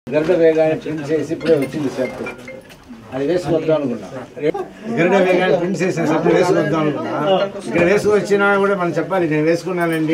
గరుడ వేగాన్ని ప్రింట్ చేసి ఇప్పుడే వచ్చింది సెట్ అది వేసుకొద్దాం అనుకున్నా గరుడ వేగాన్ని ప్రింట్ చేసిన సెట్ వేసుకొద్దాం అనుకున్నా ఇక్కడ వేసుకొచ్చినా కూడా మనం చెప్పాలి నేను వేసుకున్నానండి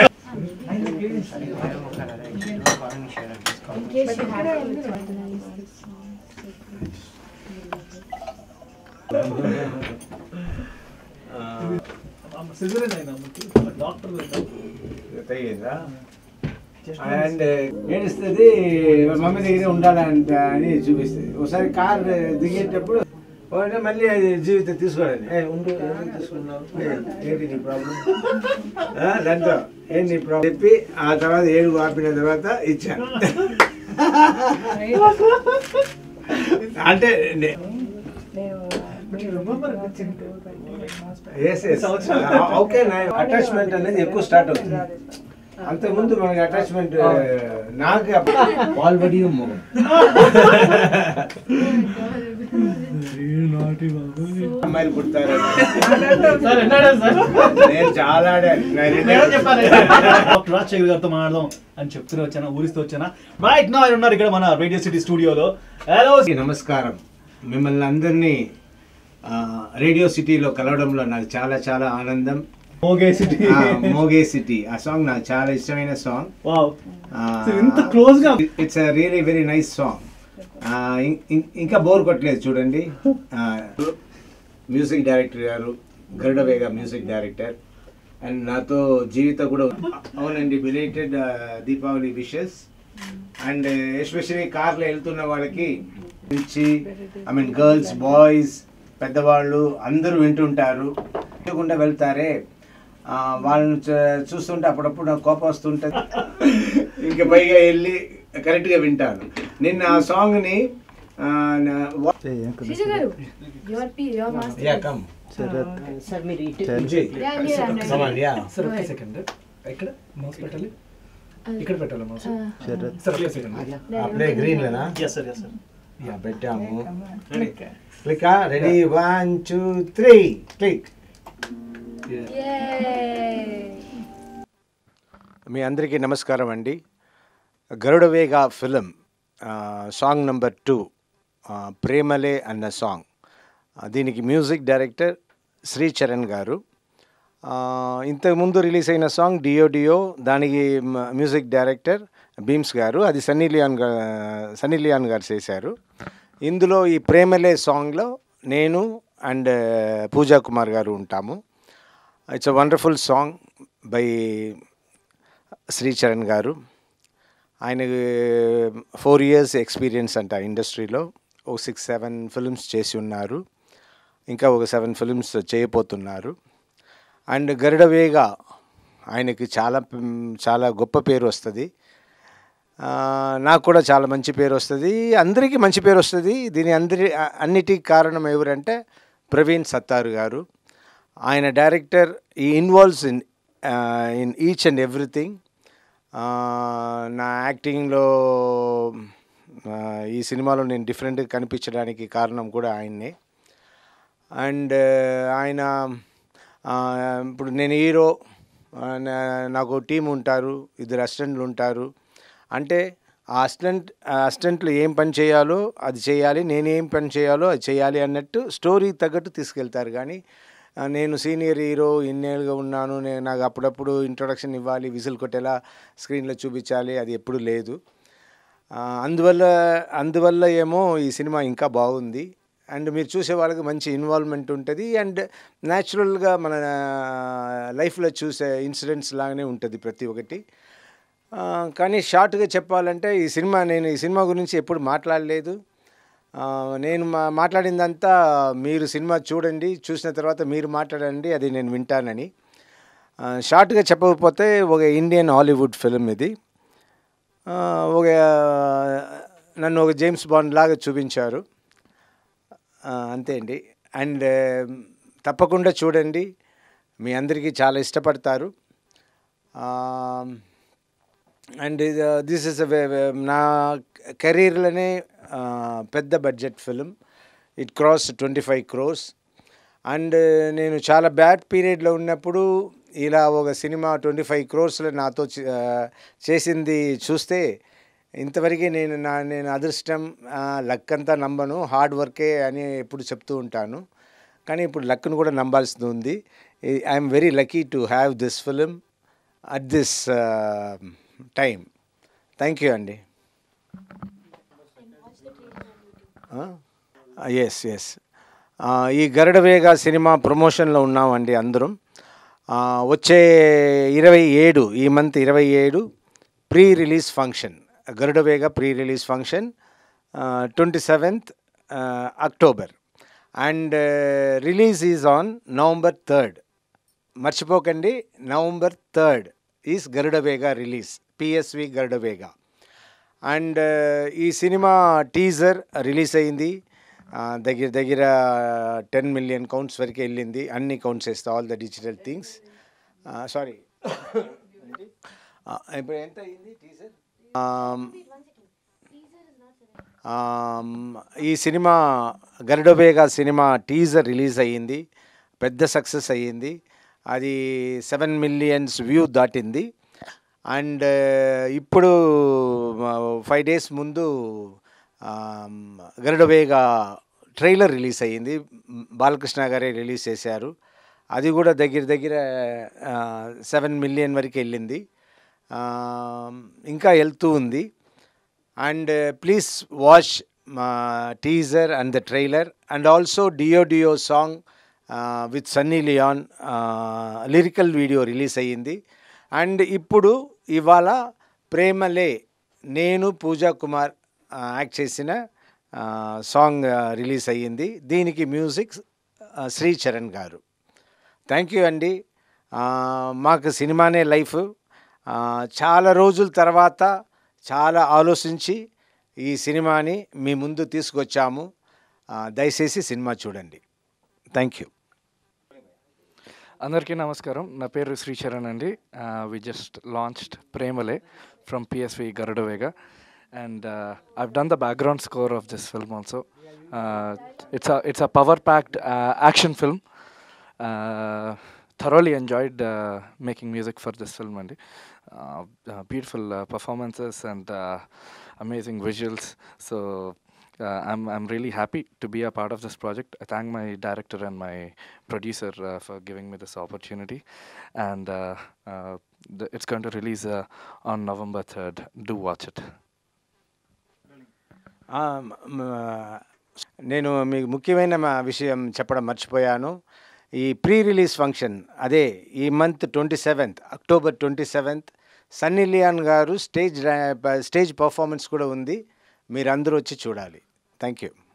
సిజరన్ అయినా డాక్టర్ తగ్గిందా అండ్ ఏడుస్తుంది మమ్మీ దగ్గరే ఉండాలంట అని చూపిస్తుంది ఒకసారి కార్ దిగేటప్పుడు ఒకటే మళ్ళీ అది జీవితం తీసుకోవాలని ఏ ఉండు ఎందుకు తీసుకున్నావు ఏ, ఏంటి నీ ప్రాబ్లం దాంతో ఏంటి నీ ప్రాబ్లం చెప్పి ఆ తర్వాత ఏడుగు ఆపిన తర్వాత ఇచ్చాను అంటే నే- Yes, yes. ఓకే అటాచ్మెంట్ అనేది ఎక్కువ స్టార్ట్ అవుతుంది అంతకుముందు మనకి అటాచ్మెంట్ నాకు పాల్ బడి మొగం అమ్మాయిలు పుడతారు సార్ ఎన్నాడా సార్ నేను చాలా ఆడాను. నా రెండే నేను చెప్పాను డాక్టర్ రాజశేఖర్ గారితో మాట్లాడదాం అని చెప్తూనే వచ్చానా ఊరిస్తూ వచ్చానా రైట్ నా ఆయన ఉన్నారు ఇక్కడ మన రేడియో సిటీ స్టూడియోలో హలో నమస్కారం మిమ్మల్ని అందరినీ ఆ, రేడియో సిటీలో కలవడంలో నాకు చాలా చాలా ఆనందం మోగే సిటీ ఆ, మోగే సిటీ ఆ సాంగ్ నాకు చాలా ఇష్టమైన సాంగ్ వావ్ So, ఇంత close గా- it's really very nice song ఇంకా బోర్ కొట్టలేదు చూడండి మ్యూజిక్ డైరెక్టర్ గారు గరుడ వేగ మ్యూజిక్ డైరెక్టర్ అండ్ నాతో జీవిత కూడా అవునండి belated Deepavali wishes and especially కార్లో వెళ్తున్న వాళ్ళకి నుంచి ఐ మీన్ గర్ల్స్ బాయ్స్ పెద్దవాళ్ళు అందరూ వింటుంటారు వినకుండా వెళ్తారే ఆ, వాళ్ళని చూ- చూస్తుంటే అప్పుడప్పుడు నాకు కోపం వస్తుంటుంది ఇంకా పైగా వెళ్ళి కరెక్ట్గా వింటాను నిన్న ఆ సాంగ్ని శిశు గారు your P your master yeah come sir మీరు ఇటు Yeah, yeah, I'm ready. Come on, yeah. Sir Go ఒక్క ahead. సెకండ్ ఇక్కడ మౌస్ పెట్టాలి Uh, ఇక్కడ పెట్టాలి మౌస్ uh, సార్ ఒక్క సెకండ్ అప్లే గ్రీన్ లేనా yes sir yes sir yeah పెట్టాము click ready one two three click Yay! మీ అందరికీ నమస్కారం అండి Garudavega film song number two ప్రేమలే అన్న సాంగ్ ఆ, దీనికి మ్యూజిక్ డైరెక్టర్ శ్రీ చరణ్ గారు ఆ, ఇంతకుముందు రిలీజ్ అయిన సాంగ్ డియో డియో దానికి మ- మ్యూజిక్ డైరెక్టర్ బీమ్స్ గారు అది సన్నీ లియాన్ గా సన్నీ లియాన్ గారు చేశారు ఇందులో ఈ ప్రేమలే సాంగ్లో నేను అండ్ పూజా కుమార్ గారు ఉంటాము it's a wonderful song by Sri Charan గారు ఆయన ఫోర్ ఇయర్స్ ఎక్స్పీరియన్స్ అంట ఇండస్ట్రీలో ఒక సిక్స్ సెవెన్ ఫిల్మ్స్ చేసి ఉన్నారు ఇంకా ఒక సెవెన్ ఫిల్మ్స్ చేయబోతున్నారు అండ్ గరుడ వేగ ఆయనకి చాలా మ్, చాలా గొప్ప పేరు వస్తుంది ఆ, నాకు కూడా చాలా మంచి పేరు వస్తుంది అందరికీ మంచి పేరు వస్తుంది దీని అందరి అ- అన్నిటికీ కారణం ఎవరంటే ప్రవీణ్ సత్తారు గారు ఆయన డైరెక్టర్ ఈ involves in in each and everything నా యాక్టింగ్లో ఆ, ఈ సినిమాలో నేను డిఫరెంట్గా కనిపించడానికి కారణం కూడా ఆయన్నే అండ్ ఆయన ఆ, ఇప్పుడు నేను హీరో ఆ, నా- నాకు టీం ఉంటారు ఇద్దరు అసిస్టెంట్లు ఉంటారు అంటే ఆ అసిస్టెంట్ ఆ అసిస్టెంట్లు ఏం పని చేయాలో అది చేయాలి నేను ఏం పని చేయాలో అది చేయాలి అన్నట్టు స్టోరీ తగ్గట్టు తీసుకెళ్తారు కానీ ఆ, నేను సీనియర్ హీరో ఇన్నేళ్ళుగా ఉన్నాను నేను నాకు అప్పుడప్పుడు ఇంట్రొడక్షన్ ఇవ్వాలి విజిల్ కొట్టేలా స్క్రీన్లో చూపించాలి అది ఎప్పుడు లేదు ఆ, అందువల్ల అందువల్ల ఏమో ఈ సినిమా ఇంకా బాగుంది అండ్ మీరు చూసే వాళ్ళకి మంచి ఇన్వాల్వ్మెంట్ ఉంటుంది అండ్ న్యాచురల్గా మన లైఫ్లో చూసే ఇన్సిడెంట్స్ లాగానే ఉంటుంది ప్రతి ఒక్కటి ఆ, కానీ షార్ట్గా చెప్పాలంటే ఈ సినిమా నేను ఈ సినిమా గురించి ఎప్పుడు మాట్లాడలేదు ఆ, నేను మా మాట్లాడిందంతా మీరు సినిమా చూడండి చూసిన తర్వాత మీరు మాట్లాడండి అది నేను వింటానని ఆ, షార్ట్గా చెప్పకపోతే ఒక ఇండియన్ హాలీవుడ్ ఫిలిం ఇది ఆ, ఒక నన్ను ఒక జేమ్స్ బాండ్ లాగా చూపించారు ఆ, అంతే అండి అండ్ తప్పకుండా చూడండి మీ అందరికీ చాలా ఇష్టపడతారు అండ్ దిస్ ఇస్ నా కెరీర్లోనే పెద్ద budget film it cross twenty five crores and నేను చాలా బ్యాడ్ పీరియడ్లో ఉన్నప్పుడు ఇలా ఒక సినిమా ట్వంటీ ఫైవ్ క్రోర్స్లో నాతో చే- ఆ, చేసింది చూస్తే ఇంతవరకు నేను నా నేను అదృష్టం ఆ, లక్ అంతా నమ్మను హార్డ్ వర్కే అని ఎప్పుడు చెప్తూ ఉంటాను కానీ ఇప్పుడు లక్ను కూడా నమ్మాల్సి ఉంది I'm very lucky to have this film at this time thank you అండి ఎస్ ఎస్ ఈ గరుడవేగ సినిమా ప్రమోషన్లో ఉన్నామండి అందరం ఆ, వచ్చే ఇరవై ఏడు ఈ మంత్ ఇరవై ఏడు pre release function Garudavega pre release function twenty seventh October and release is on November third మర్చిపోకండి November third is Garudavega release PSV Garudavega and ఈ సినిమా టీజర్ రిలీజ్ అయింది ఆ, దగ్గర దగ్గర టెన్ మిలియన్ కౌంట్స్ వరకు వెళ్ళింది అన్ని కౌంట్స్ వేస్తా all the digital things sorry ఇప్పుడు ఎంత అయింది టీజర్ ఈ సినిమా గరుడబేగా సినిమా టీజర్ రిలీజ్ అయ్యింది పెద్ద సక్సెస్ అయ్యింది అది సెవెన్ మిలియన్స్ వ్యూ దాటింది అండ్ ఇప్పుడు ఫైవ్ డేస్ ముందు గరుడవేగా ట్రైలర్ రిలీజ్ అయ్యింది బాలకృష్ణ గారే రిలీజ్ చేశారు అది కూడా దగ్గర దగ్గర సెవెన్ మిలియన్ వరకు వెళ్ళింది ఆ, ఇంకా వెళ్తూ ఉంది అండ్ ప్లీజ్ వాచ్ మా teaser and the trailer and also డియో డియో song with Sunny Leone lyrical video release అయ్యింది అండ్ ఇప్పుడు ఇవాళ ప్రేమలే నేను పూజా కుమార్ యాక్ట్ చేసిన సాంగ్ రిలీజ్ అయ్యింది దీనికి మ్యూజిక్ శ్రీ చరణ్ గారు థ్యాంక్ యూ అండి ఆ, మాకు సినిమానే లైఫ్ ఆ, చాలా రోజుల తర్వాత చాలా ఆలోచించి ఈ సినిమాని మీ ముందు తీసుకొచ్చాము ఆ, దయచేసి సినిమా చూడండి థ్యాంక్ యూ అందరికీ నమస్కారం నా పేరు శ్రీచరణ్ అండి వి జస్ట్ లాంచ్డ్ ప్రేమలే from PSV Garudavega and I've done the background score of this film also it's it's a power packed action film thoroughly enjoyed uh, making music for this film and uh, uh, beautiful uh, performances and uh, amazing visuals so uh, I'm, I'm really happy to be a part of this project i thank my director and my producer uh, for giving me this opportunity and uh, uh, the, it's going to release uh, on november 3rd do watch it ఆ, మ- నేను మీకు ముఖ్యమైన మా విషయం చెప్పడం మర్చిపోయాను ఈ ప్రీ రిలీజ్ ఫంక్షన్ అదే ఈ month twenty seventh October twenty seventh Sunny Leone గారు స్టేజ్ రా- స్టేజ్ పర్ఫార్మెన్స్ కూడా ఉంది మీరందరూ వచ్చి చూడాలి థ్యాంక్ యూ